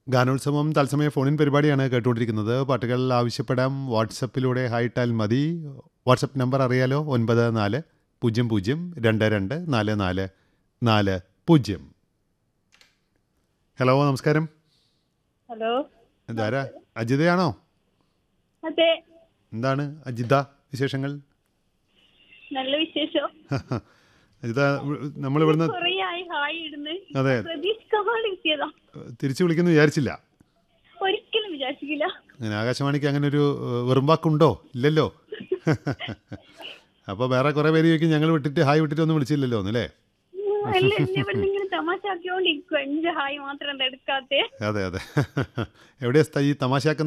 ഗാനോത്സവം തത്സമയ ഫോണിൻ പരിപാടിയാണ് കേട്ടുകൊണ്ടിരിക്കുന്നത് പാട്ടുകൾ ആവശ്യപ്പെടാം വാട്സപ്പിലൂടെ ഹായിട്ടാൽ മതി വാട്സപ്പ് നമ്പർ അറിയാലോ ഒൻപത് നാല് പൂജ്യം പൂജ്യം രണ്ട് രണ്ട് നാല് നാല് നാല് പൂജ്യം ഹലോ നമസ്കാരം ഹലോ ഇതാരാ അജിതയാണോ അതെ എന്താണ് അജിത വിശേഷങ്ങൾ നല്ല വിശേഷം അജിത നമ്മൾ ഇവിടുന്ന് കൊറേ ആയി ഹായ് ഇടുന്ന് അതെ പ്രതീക്ഷിക്കാതെ കിട്ടിയതാ തിരിച്ചു വിളിക്കുന്നു വിചാരിച്ചില്ല ഒരിക്കലും വിചാരിച്ചില്ല അങ്ങനെ ആകാശവാണിക്ക് അങ്ങനെ ഒരു ഏഹ്, വെറുമ്പാക്കുണ്ടോ ഇല്ലല്ലോ അപ്പോൾ വേറെ കുറേ പേര് ചോദിക്കും ഞങ്ങൾ വിട്ടിട്ട് ഹായ് വിട്ടിട്ട് ഒന്നും വിളിച്ചില്ലല്ലോ എന്നല്ലേ അല്ല എന്നെ ഇവിടെ ഇങ്ങനെ തമാശാക്കിയോണ്ടിരിക്കും എന്റെ ഹായ് മാത്രം എന്താ എടുക്കാത്തെ അതെ അതെ എവിടെയാ സ്ഥ- ഈ തമാശയാക്കുന്ന